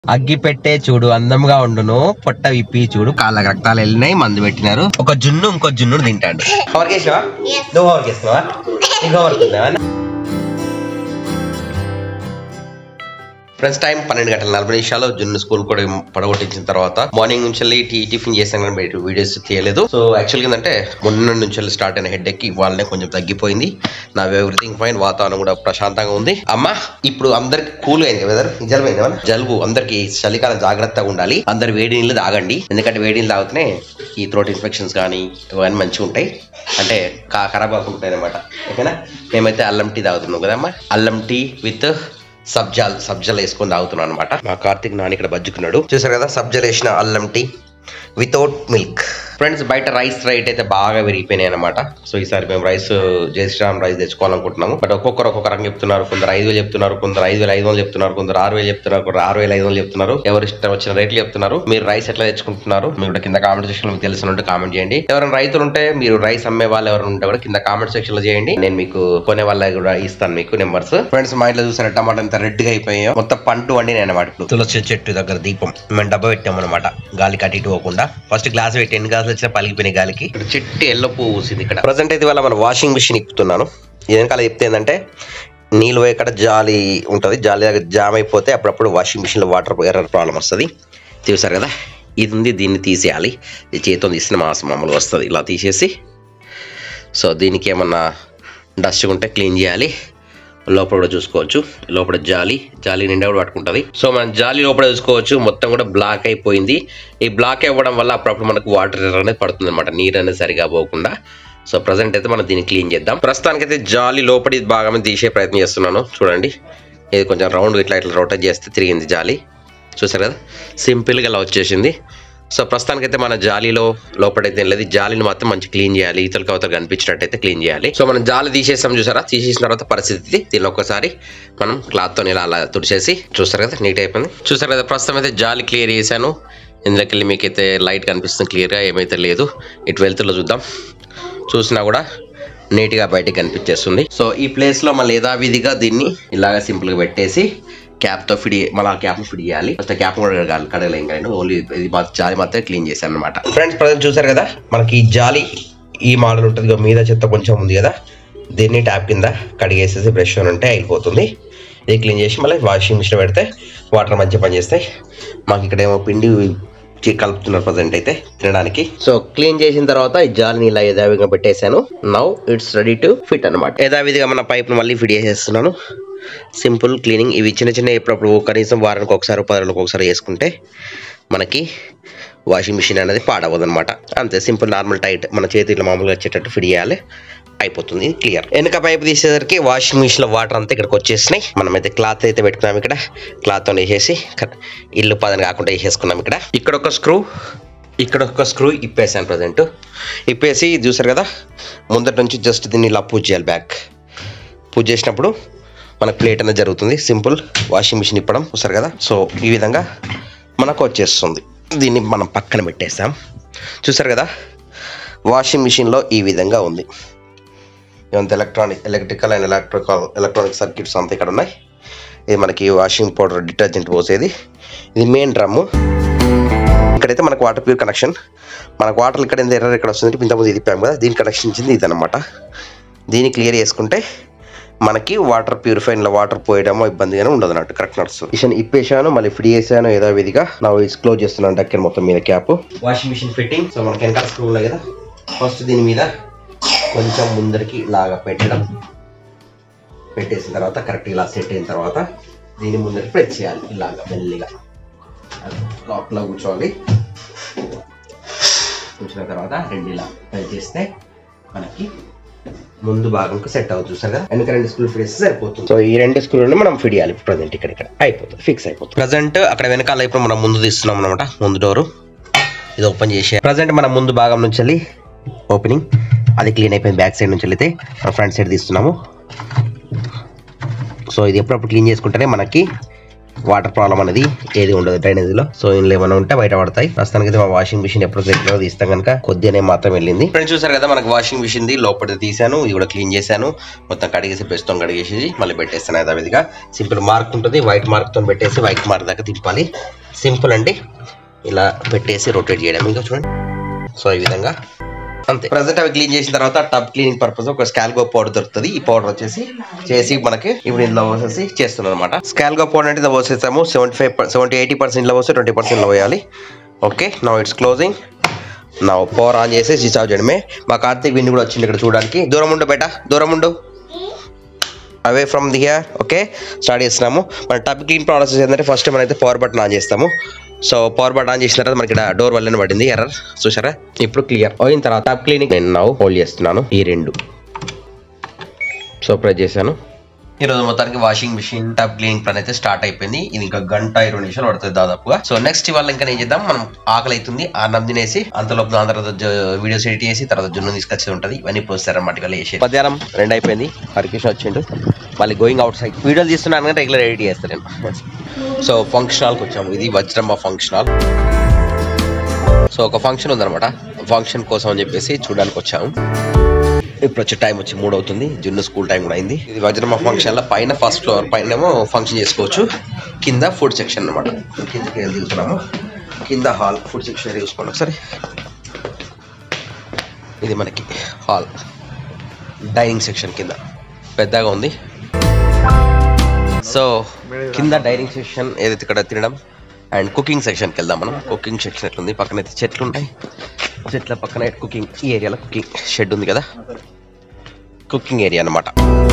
అగ్గి పెట్టే చూడు అందంగా ఉండును పొట్ట విప్పి చూడు కాళ్ళ రక్తాలు వెళ్ళినాయి మందు పెట్టినారు ఒక జున్ను ఇంకో జున్ను తింటాడు హోంవర్క్ చేసినావా నువ్వు హోంవర్క్ చేస్తున్నావా నీకు హోంవర్క్ ఉందా ఫ్రెండ్స్ టైం పన్నెండు గంటల నలభై నిమిషాలు జున్ను స్కూల్ కూడా పడగొట్టించిన తర్వాత మార్నింగ్ నుంచి వెళ్ళి టీ టిఫిన్ చేసాను కానీ బయట వీడియోస్ తీయలేదు సో యాక్చువల్గా ఏంటంటే మొన్న నుంచి వెళ్ళి స్టార్ట్ అయిన హెడ్ ఎక్కి వాళ్ళనే కొంచెం తగ్గిపోయింది నా ఎవ్రీథింగ్ ఫైన్ వాతావరణం కూడా ప్రశాంతంగా ఉంది అమ్మా ఇప్పుడు అందరికి కూల్ అయింది వెదర్ జలుబు అయింది ఏమన్నా? జలుబు అందరికి చలికాలం జాగ్రత్తగా ఉండాలి అందరు వేడి నీళ్ళు తాగండి ఎందుకంటే వేడి నీళ్ళు తాగితేనే ఈ థ్రోట్ ఇన్ఫెక్షన్స్ కానీ ఇవన్నీ మంచిగా ఉంటాయి అంటే కా ఖరాబ్ కాకుంటాయి అనమాట ఓకేనా మేమైతే అల్లం టీ తాగుతున్నాం కదమ్మా అల్లం టీ విత్ సబ్జాల్ సబ్జాలు వేసుకొని తాగుతున్నాను అనమాట మా కార్తిక్ నాని ఇక్కడ బజ్జుకున్నాడు చూసారు కదా సబ్జాలు వేసిన అల్లం టీ వితౌట్ మిల్క్ ఫ్రెండ్స్ బయట రైస్ రేట్ అయితే బాగా పెరిగిపోయినాయి అనమాట సో ఈసారి మేము రైస్ జై శ్రీరామ్ రైస్ తెచ్చుకోవాలనుకుంటున్నాము బట్ ఒక్కొక్కరు ఒక్కొక్క రకం చెప్తున్నారు కొందరు ఐదు వేలు చెప్తున్నారు కొందరు ఐదు వేల ఐదు వందలు చెప్తున్నారు కొందరు ఆరు వేలు చెప్తున్నారు కొందరు ఆరు వేల ఐదు వందలు చెప్తున్నారు ఎవరు ఇష్టం వచ్చిన రేట్లు చెప్తున్నారు మీరు రైస్ ఎట్లా తెచ్చుకుంటున్నారు మీరు కూడా కింద కామెంట్ సెక్షన్ లో మీకు తెలిసిన ఉంటే కామెంట్ చేయండి ఎవరైనా రైతులు ఉంటే మీరు రైస్ అమ్మే వాళ్ళు ఎవరైనా ఉంటే కూడా కింద కామెంట్ సెక్షన్ లో చేయండి నేను మీకు కొనే వాళ్ళ కూడా ఇస్తాను మీకు నెంబర్స్ ఫ్రెండ్స్ మా ఇంట్లో చూసారు టమాటా ఎంత రెడ్ గా అయిపోయాయో మొత్తం పంటు వండి నేను అనమాట ఇప్పుడు తులసి చెట్టు దగ్గర దీపం మేము డబ్బా పెట్టాం అనమాట గాలి కట్టి ఇటు పోకుండా ఫస్ట్ గ్లాస్ పెట్టి ఎన్ని గ్లాసులు వచ్చినా పలిగిపోయినాయి గాలికి ఇక్కడ చెట్టు ఎల్లో పువ్వు పూసింది ఇక్కడ ప్రజెంట్ అయితే వాళ్ళ మన వాషింగ్ మిషన్ ఇప్పుతున్నాను వెనకాల చెప్తే ఏంటంటే నీళ్ళు పోయే కాడ జాలి ఉంటుంది జాలి దగ్గర జామ్ అయిపోతే అప్పుడప్పుడు వాషింగ్ మిషన్లో వాటర్ ఎర్రర్ ప్రాబ్లం వస్తుంది చూసారు కదా ఇది ఉంది దీన్ని తీసేయాలి ఇది చేతితో తీసిన మాసం మామూలుగా వస్తుంది ఇలా తీసేసి సో దీనికి ఏమన్నా డస్ట్ ఉంటే క్లీన్ చేయాలి లోపల కూడా చూసుకోవచ్చు లోపల జాలి జాలి నిండా కూడా పట్టుకుంటుంది సో మనం జాలి లోపల చూసుకోవచ్చు మొత్తం కూడా బ్లాక్ అయిపోయింది ఈ బ్లాక్ అవ్వడం వల్ల అప్పుడప్పుడు మనకు వాటర్ అనేది పడుతుంది అనమాట నీరు అనేది సరిగా పోకుండా సో ప్రజెంట్ అయితే మనం దీన్ని క్లీన్ చేద్దాం ప్రస్తుతానికైతే జాలి లోపలి భాగం తీసే ప్రయత్నం చేస్తున్నాను చూడండి ఇది కొంచెం రౌండ్ ఇట్లా ఇట్లా రొటేట్ చేస్తే తిరిగింది జాలి చూసారు కదా సింపుల్గా ఇలా వచ్చేసింది సో ప్రస్తుతానికైతే మన జాలీలో లోపలైతే లేదు జాలీని మాత్రం మంచి క్లీన్ చేయాలి ఈతల కవతలు కనిపించినట్టయితే క్లీన్ చేయాలి సో మనం జాలి తీసేసాం చూసారా తీసేసిన తర్వాత పరిస్థితి దీనిలో ఒకసారి మనం క్లాత్ తో ఇలా అలా తుడిచేసి చూస్తారు కదా నీట్ అయిపోయింది చూసారు కదా ప్రస్తుతం అయితే జాలి క్లియర్ చేశాను ఇందులోకి వెళ్ళి మీకైతే లైట్ కనిపిస్తుంది క్లియర్గా ఏమైతే లేదు ఇటు వెళ్తులో చూద్దాం చూసినా కూడా నీట్గా బయటకు కనిపించేస్తుంది సో ఈ ప్లేస్లో మళ్ళీ యథావిధిగా దీన్ని ఇలాగ సింపుల్గా పెట్టేసి క్యాప్తో ఫిడి మళ్ళీ ఆ క్యాప్ ఫిడి చేయాలి ఫస్ట్ క్యాప్ కూడా కడగాలి కడగలేం కానీ ఓన్లీ ఇది మా జాలి మాత్రమే క్లీన్ చేశాను అనమాట ఫ్రెండ్స్ ప్రజెంట్ చూసారు కదా మనకి ఈ జాలి ఈ మోడల్ ఉంటుంది ఇగో మీద చెత్త కొంచెం ఉంది కదా దీన్ని ట్యాప్ కింద కడిగేసేసి బ్రష్ అని ఉంటే అయిపోతుంది ఇది క్లీన్ చేసి మళ్ళీ వాషింగ్ మిషన్ పెడితే వాటర్ మంచిగా పనిచేస్తాయి మాకు ఇక్కడ ఏమో పిండి చి- కలుపుతున్నారు ప్రజెంట్ అయితే తినడానికి సో క్లీన్ చేసిన తర్వాత ఈ జాలిని ఇలా యథావిధిగా పెట్టేశాను now it's ready to fit అనమాట యథావిధిగా మన పైప్ మళ్ళీ ఫిట్ చేసేస్తున్నాను సింపుల్ క్లీనింగ్ ఇవి చిన్న చిన్న ఎప్పుడప్పుడు కనీసం వారానికి ఒకసారి పది రోజులకు ఒకసారి వేసుకుంటే మనకి వాషింగ్ మిషన్ అనేది పాడవదు అనమాట అంతే సింపుల్ నార్మల్ టైట్ మన చేతిలో మామూలుగా వచ్చేటట్టు ఫిట్ చేయాలి అయిపోతుంది క్లియర్ వెనక పైపు తీసేసరికి వాషింగ్ మిషన్ లో వాటర్ అంతా ఇక్కడికి వచ్చేసినాయి మనమైతే క్లాత్ అయితే పెట్టుకున్నాం ఇక్కడ క్లాత్ తో వేసేసి క- ఇల్లు పదని కాకుండా వేసేసుకున్నాం ఇక్కడ ఇక్కడ ఒక స్క్రూ ఇక్కడ ఒక స్క్రూ ఇప్పేసాను ప్రజెంట్ ఇప్పేసి చూసారు కదా ముందటి నుంచి జస్ట్ దీన్ని ఇలా పూజ చేయాలి బ్యాక్ పూజ చేసినప్పుడు మనకు ప్లేట్ అనేది జరుగుతుంది సింపుల్ వాషింగ్ మిషన్ ఇప్పడం చూసారు కదా సో ఈ విధంగా మనకు వచ్చేస్తుంది దీన్ని మనం పక్కన పెట్టేసాం చూసారు కదా వాషింగ్ మిషన్లో ఈ విధంగా ఉంది ఇవంతా electronic electrical and electrical electronic circuits అంతా ఇక్కడ ఉన్నాయి ఇది మనకి వాషింగ్ పౌడర్ డిటర్జెంట్ పోసేది ఇది మెయిన్ డ్రమ్ము ఇక్కడైతే మనకు వాటర్ ప్యూర్ కనెక్షన్ మనకు వాటర్ ఇక్కడ ఎంత ఎర్రర్ ఇక్కడ వస్తుంది ఇంతకుముందు ఇది తిప్పాము కదా దీని కనెక్షన్ ఇచ్చింది ఇదన్నమాట దీన్ని క్లియర్ చేసుకుంటే మనకి వాటర్ ప్యూరిఫైన్లో వాటర్ పోయడమో ఇబ్బందిగానే ఉండదు అన్నట్టు కరెక్ట్ నడుస్తుంది మిషన్ ఇప్పేసాను మళ్ళీ ఫ్రీ చేసాను ఏదో విధిగా నా క్లోజ్ చేస్తున్నాను డక్కర్ మొత్తం మీద cap washing machine fitting so మనకి వెనకాల స్క్రూ ఉన్నాయి కదా ఫస్ట్ దీని మీద కొంచెం ముందరికి ఇలాగా పెట్టడం పెట్టేసిన తర్వాత కరెక్ట్ ఇలా సెట్ అయిన తర్వాత దీని ముందరికి ప్రెస్ చేయాలి ఇలాగా మెల్లిగా లాక్లో కూర్చోవాలి కూర్చున్న తర్వాత రెండు ఇలా ప్రెస్ చేస్తే మనకి ముందు భాగంకి సెట్ అవుతుంది చూసారు కదా వెనక రెండు స్క్రూ ఫిట్ చేస్తే సరిపోతుంది సో ఈ రెండు స్క్రూలను మనం ఫిట్ చేయాలి ప్రజెంట్ ఇక్కడ ఇక్కడ అయిపోతుంది ఫిక్స్ అయిపోతుంది ప్రజెంట్ అక్కడ వెనకాల ఇప్పుడు మనం ముందు తీస్తున్నాం అనమాట ముందు డోరు ఇది ఓపెన్ చేసి ప్రజెంట్ మనం ముందు భాగం నుంచి వెళ్ళి ఓపెనింగ్ అది క్లీన్ అయిపోయింది బ్యాక్ సైడ్ నుంచి వెళ్తే మనం ఫ్రంట్ సైడ్ తీస్తున్నాము సో ఇది ఎప్పుడప్పుడు క్లీన్ చేసుకుంటేనే మనకి వాటర్ ప్రాబ్లం అనేది ఏది ఉండదు డ్రైనేజీలో సో ఇందులో ఏమైనా ఉంటే బయట పడతాయి ప్రస్తుతానికి అయితే మా వాషింగ్ మిషన్ ఎప్పుడు రెగ్యులర్ తీస్తాం కనుక కొద్దిగానే మాత్రం వెళ్ళింది ఫ్రెండ్స్ చూసారు కదా మనకు వాషింగ్ మిషన్ ది లోపల తీసాను ఇది కూడా క్లీన్ చేశాను మొత్తం కడిగేసి ప్రస్తుతం కడిగేసి మళ్ళీ పెట్టేస్తాను యథావిధిగా సింపుల్ మార్క్ ఉంటుంది వైట్ మార్క్ తో పెట్టేసి వైట్ మార్క్ దాకా తిప్పాలి సింపుల్ అండి ఇలా పెట్టేసి రొటేట్ చేయడం ఇంకా చూడండి సో ఈ విధంగా అంతే ప్రజెంట్ అవి క్లీన్ చేసిన తర్వాత టబ్ క్లీనింగ్ పర్పస్ ఒక స్కాల్గో పౌడర్ దొరుకుతుంది ఈ పౌడర్ వచ్చేసి చేసి మనకి ఇప్పుడు ఇందులో పోసేసి చేస్తున్నాం అనమాట స్కాల్గో పౌడర్ అంటే ఇందులో పోసేసాము seventy five seventy eighty percent ఇంట్లో పోస్తే ట్వంటీ పర్సెంట్ పోయాలి ఓకే నౌ ఇట్స్ క్లోజింగ్ నా పవర్ ఆన్ చేసి స్విచ్ ఆఫ్ చేయడమే మా కార్తీక్ విండి కూడా వచ్చింది ఇక్కడ చూడడానికి దూరం ఉండు బేట దూరం ఉండు away from the here okay start చేస్తున్నాము మన టబ్ క్లీన్ ప్రాసెస్ ఏంటంటే ఫస్ట్ మనం అయితే పవర్ బటన్ ఆన్ చేస్తాము సో పవర్ బటన్ ఆన్ చేసిన తర్వాత మనకి ఇక్కడ డోర్ వల్లనే పడింది ఎర్రర్ చూసారా ఇప్పుడు క్లియర్ అయిన తర్వాత టబ్ క్లీనింగ్ నేను నవ్వు హోల్డ్ చేస్తున్నాను ఈ రెండు సో ప్రెస్ చేశాను ఈ రోజు మొత్తానికి వాషింగ్ మిషన్ టబ్ క్లీనింగ్ పని అయితే స్టార్ట్ అయిపోయింది ఇది ఇంకా గంట ఇరవై నిమిషాలు పడుతుంది దాదాపుగా సో నెక్స్ట్ ఇవాళ ఇంకా ఏం చేద్దాం మనం ఆకలి అవుతుంది అన్నం తినేసి అంతలోపు దాని తర్వాత వీడియోస్ ఎడిట్ చేసి తర్వాత జున్ను తీసుకొచ్చి ఉంటుంది ఇవన్నీ పోస్తారన్నమాట ఇవాళ వేసి మధ్యాహ్నం రెండు అయిపోయింది హరికృష్ణ వచ్చిండు మళ్ళీ గోయింగ్ అవుట్ సైడ్ వీడియోలు తీస్తున్నాను కానీ రెగ్యులర్ ఎడిట్ చేస్తాను నేను సో ఫంక్షన్ హాల్కి వచ్చాము ఇది వజ్రమ్మ ఫంక్షన్ హాల్ సో ఒక ఫంక్షన్ ఉందన్నమాట ఫంక్షన్ కోసం అని చెప్పేసి చూడడానికి వచ్చాము ఇప్పుడు వచ్చే టైం వచ్చి మూడు అవుతుంది జున్ను స్కూల్ టైం కూడా అయింది ఇది వజ్రమ్మ ఫంక్షన్ లో పైన ఫస్ట్ ఫ్లోర్ పైన ఏమో ఫంక్షన్ చేసుకోవచ్చు కింద ఫుడ్ సెక్షన్ అనమాట కిందకి వెళ్ళి దిగుతున్నాము కింద హాల్ ఫుడ్ సెక్షన్ చూసుకోండి ఒకసారి ఇది మనకి హాల్ డైనింగ్ సెక్షన్ కింద పెద్దగా ఉంది సో కింద డైనింగ్ సెక్షన్ ఏదైతే ఇక్కడ తినడం అండ్ కుకింగ్ సెక్షన్కి వెళ్దాం మనం కుకింగ్ సెక్షన్ ఎట్లుంది పక్కన అయితే చెట్లు ఉంటాయి చెట్ల పక్కన కుకింగ్ ఈ ఏరియాలో కుకింగ్ షెడ్ ఉంది కదా కుకింగ్ ఏరియా అన్నమాట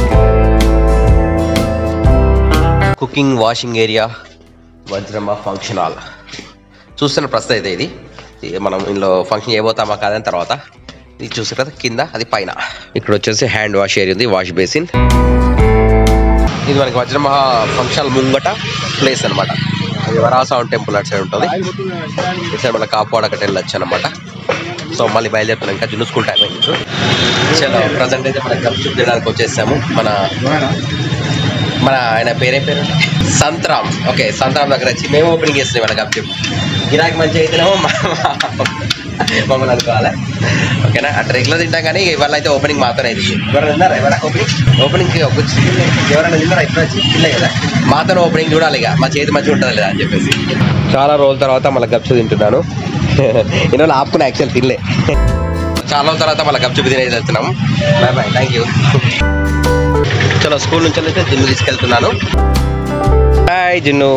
cooking washing area Vajramma function hall చూస్తున్న ప్రస్తుతం అయితే ఇది ఇది మనం ఇందులో ఫంక్షన్ చేయబోతామా కాదని తర్వాత ఇది చూసారు కదా కింద అది పైన ఇక్కడ వచ్చేసి హ్యాండ్ వాష్ ఏరియా ఉంది వాష్ బేసిన్ ఇది మనకి వజ్రమహ ఫంక్షన్ ముంగట ప్లేస్ అన్నమాట అది వరాసౌండ్ టెంపుల్ అటు సైడ్ ఉంటుంది ఇటు సైడ్ మళ్ళీ కాపువాడ అక్కడ వెళ్ళొచ్చు అనమాట సో మళ్ళీ బయలుదేరుతున్నాం ఇంకా జున్ను స్కూల్ టైం అయింది చలో ప్రజెంట్ అయితే మనం గప్చుప్ తినడానికి వచ్చేసాము మన మన ఆయన పేరే పేరు సంతరామ్ ఓకే సంతరామ్ దగ్గర వచ్చి మేము ఓపెనింగ్ చేస్తున్నాం మన గప్చుప్ గిరాకి మంచిగా అయితేనేమో మా- మమ్మల్ని అనుకోవాలి ఓకేనా అంటే రెగ్యులర్ తింటాం కానీ ఇవాళ అయితే ఓపెనింగ్ మాత్రమే ఇది ఎవరైనా తిన్నారా ఎవరైనా ఓపెనింగ్ ఓపెనింగ్ ఎవరైనా తిన్నారా ఇప్పుడు వచ్చి తినలే కదా మాత్రం ఓపెనింగ్ చూడాలి ఇక మా చేతి మంచిగా ఉంటుంది లేదా అని చెప్పేసి చాలా రోజుల తర్వాత మళ్ళీ గప్చు తింటున్నాను ఇన్ని రోజులు ఆపుకుని యాక్చువల్ తినలే చాలా రోజుల తర్వాత మళ్ళీ గప్చుపు తినేది వెళ్తున్నాము బాయ్ బాయ్ థ్యాంక్ యూ చలో స్కూల్ నుంచి అయితే జిమ్ తీసుకెళ్తున్నాను హాయ్ జున్ను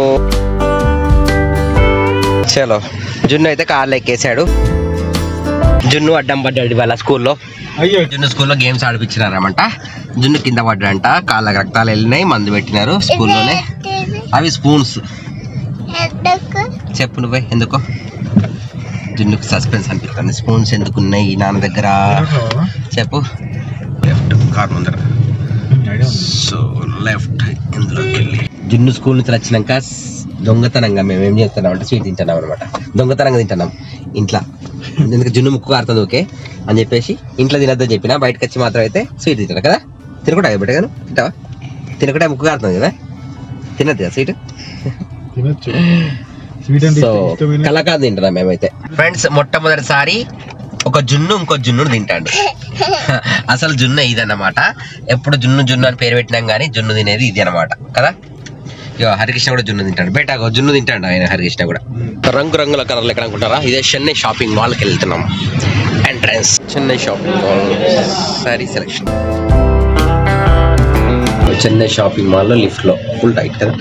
చలో జున్ను అయితే కార్లో ఎక్కేసాడు జున్ను అడ్డం పడ్డాడు వాళ్ళ స్కూల్లో అయ్యో జున్ను స్కూల్లో గేమ్స్ ఆడిపించినారన్నమాట జున్ను కింద పడ్డాడంట కాళ్ళకి రక్తాలు వెళ్ళినాయి మందు పెట్టినారు స్కూల్లోనే అవి స్పూన్స్ చెప్పు నువ్వే ఎందుకో జున్నుకు సస్పెన్స్ అనిపిస్తుంది స్పూన్స్ ఎందుకు ఉన్నాయి నాన్న దగ్గర చెప్పు లెఫ్ట్ కార్ ముందర సో లెఫ్ట్ ఇందులోకి వెళ్ళి జున్ను స్కూల్ నుంచి వచ్చినాక స్- దొంగతనంగా మేము ఏం చేస్తున్నాం అంటే స్వీట్ తింటున్నాం అనమాట దొంగతనంగా తింటున్నాం ఇంట్లో ఎందుకంటే జున్ను ముక్కు కారుతుంది ఓకే అని చెప్పేసి ఇంట్లో తినద్దని చెప్పిన బయటకు వచ్చి మాత్రం అయితే స్వీట్ తింటాను కదా తినకుండా బిడ్డ గాను తింటావా తినకుండా ముక్కు కారుతుంది కదా తినద్దు కదా స్వీట్ తినొచ్చు స్వీట్ అంటే సో ఇష్టమైన కలకాదు తింటున్నాం మేమైతే ఫ్రెండ్స్ మొట్టమొదటిసారి ఒక జున్ను ఇంకో జున్ను తింటాడు అసలు జున్ను ఇదన్నమాట ఎప్పుడు జున్ను జున్ను అని పేరు పెట్టినాం కానీ జున్ను తినేది ఇది అన్నమాట కదా ఇక హరికృష్ణ కూడా జున్ను తింటాడు బేటా ఒక జున్ను తింటాడు ఆయన హరికృష్ణ కూడా రంగు రంగుల కలర్లు ఎక్కడ అనుకుంటారా ఇదే చెన్నై షాపింగ్ మాల్కి వెళ్తున్నాం entrance Chennai shopping mall sorry selection Chennai shopping మాల్లో లిఫ్ట్లో ఫుల్ టైట్ కదా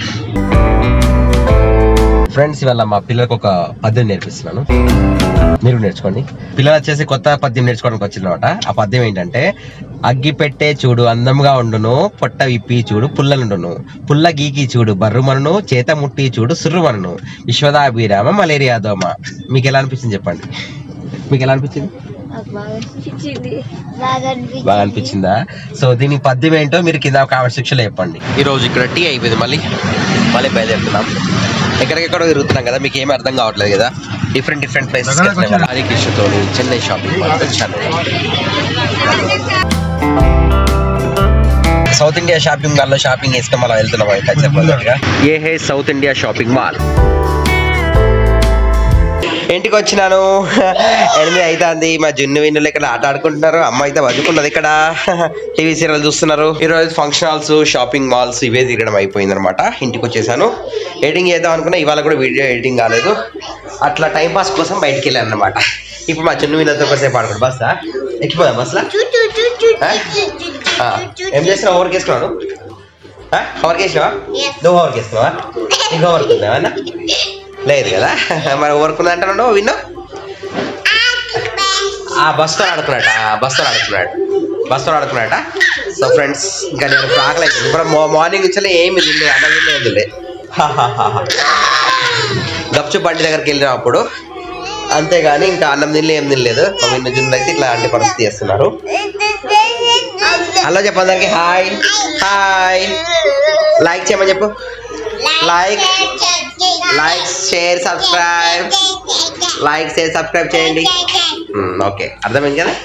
ఫ్రెండ్స్ ఇవాళ మా పిల్లలకు ఒక పద్యం నేర్పిస్తున్నాను మీరు నేర్చుకోండి పిల్లలు వచ్చేసి కొత్త పద్యం నేర్చుకోవడానికి వచ్చిందన్నమాట ఆ పద్యం ఏంటంటే అగ్గి పెట్టే చూడు అందంగా ఉండును పొట్ట విప్పి చూడు పుల్లనుండును పుల్ల గీకి చూడు బర్రుమనును చేత ముట్టి చూడు సుర్రుమనును విశ్వదాభిరామ మలేరియా దోమ మీకు ఎలా అనిపించింది చెప్పండి మీకు ఎలా అనిపించింది బాగా అనిపించింది బాగా అనిపించింది బాగా అనిపించిందా సో దీని పద్యం ఏంటో మీరు కింద కామెంట్ సెక్షన్ లో చెప్పండి ఈ రోజు ఇక్కడ టీ అయిపోయింది మళ్ళీ మళ్ళీ బయలుదేరుతున్నాం ఎక్కడికెక్కడో తిరుగుతున్నాం కదా మీకు ఏమీ అర్థం కావట్లేదు కదా డిఫరెంట్ డిఫరెంట్ ప్లేసెస్ హరికృష్ణతో చెన్నై షాపింగ్ మాల్ వచ్చాను సౌత్ ఇండియా షాపింగ్ మాల్ లో షాపింగ్ చేసుకుని మనం వెళ్తున్నాం ఇంకా చెప్పగా ఏ హే సౌత్ ఇండియా షాపింగ్ మాల్ ఇంటికి వచ్చినాను ఎనిమిది అవుతుంది మా జున్ను విన్నులు ఇక్కడ ఆట ఆడుకుంటున్నారు అమ్మ అయితే వదుకున్నది ఇక్కడ టీవీ సీరియల్ చూస్తున్నారు ఈరోజు ఫంక్షన్ హాల్స్ షాపింగ్ మాల్స్ ఇవే తిరగడం అయిపోయింది అనమాట ఇంటికి వచ్చేసాను ఎడిటింగ్ చేద్దాం అనుకున్నా ఇవాళ కూడా వీడియో ఎడిటింగ్ కాలేదు అట్లా టైం పాస్ కోసం బయటికి వెళ్ళాను అనమాట ఇప్పుడు మా జున్ను విన్నతో కొద్దిసేపు ఆడుకోండి బస్సా ఎక్కిపోదా బస్లా ఆ, ఏం చేస్తున్నావు హోవర్కి వేసుకున్నాను హోవర్కి వేసినావా Yes. నువ్వు హోవర్కి వేసుకున్నావా నీకు హోవర్కి ఉందా అన్న లేదు కదా మరి హోవర్క్ ఉంది అంటున్నావు విన్నా ఆ బస్తో ఆడుకున్నాట ఆ బస్తో ఆడుకున్నాడు బస్తో ఆడుకున్నాట సో ఫ్రెండ్స్ ఇంకా నేను ఇప్పుడు ఆకలి అవుతుంది. ఇప్పుడు మార్నింగ్ నుంచి ఏమి తినలేదు అన్నం తినలేదు తినలే గప్చు బండి దగ్గరికి వెళ్ళినప్పుడు అంతేగాని ఇంకా అన్నం తినలే ఏం తినలేదు మా విన్న జున్ను అయితే ఇట్లా అంటే పరిస్థితి చేస్తున్నారు హలో చెప్పు అందరికి హాయ్ హాయ్ లైక్ చేయమని చెప్పు like like share subscribe like share subscribe చేయండి ఓకే అర్థమైంది కదా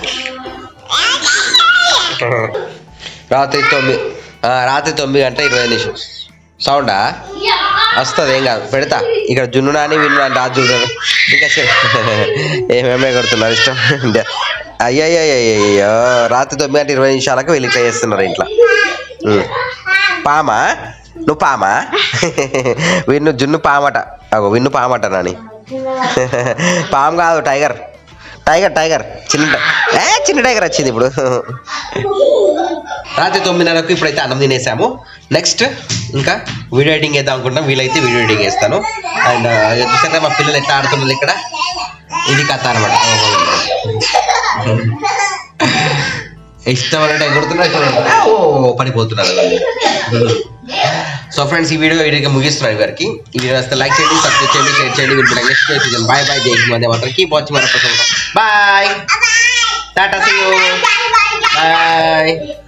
రాత్రి తొమ్మిది ఆ, రాత్రి తొమ్మిది గంట ఇరవై నిమిషం సౌండా వస్తుంది ఏం కాదు పెడతా ఇక్కడ జున్ను నాని విన్ను నాని రాజు చూడరు ఇంకా ఏమేమే కొడుతున్నారు ఇష్టం అయ్యయ్యో రాత్రి తొమ్మిది గంట ఇరవై నిమిషాలకు వీళ్ళు ఇట్లా చేస్తున్నారు ఇంట్లో ఉం. పామా నువ్వు పామా విన్ను జున్ను పామట అగో విన్ను పామట నాని పాము కాదు టైగర్ టైగర్ టైగర్ చిన్న టై- ఏ చిన్న టైగర్ వచ్చింది ఇప్పుడు రాత్రి తొమ్మిదిన్నరకు ఇప్పుడైతే అన్నం తినేసాము నెక్స్ట్ ఇంకా వీడియో ఎడిటింగ్ వేద్దాం అనుకుంటున్నాం వీలైతే వీడియో ఎడిటింగ్ వేస్తాను అండ్ చూసాక మా పిల్లలు ఎట్లా ఆడుతున్నారు ఇక్కడ ఇది కథ అనమాట ఇష్టం అంటే ఎగురుతున్నారు ఓ పడిపోతున్నారు వాళ్ళు. సో ఫ్రెండ్స్ ఈ వీడియో వీడియోకి ముగిస్తున్నాను గారికి ఈ వీడియో వస్తే లైక్ చేయండి సబ్స్క్రైబ్ చేయండి షేర్ చేయండి వీళ్ళు నెక్స్ట్ సీజన్ బాయ్ బాయ్ జై హింద్ మాత్రం కీప్ వాచింగ్ మన bye tata see you bye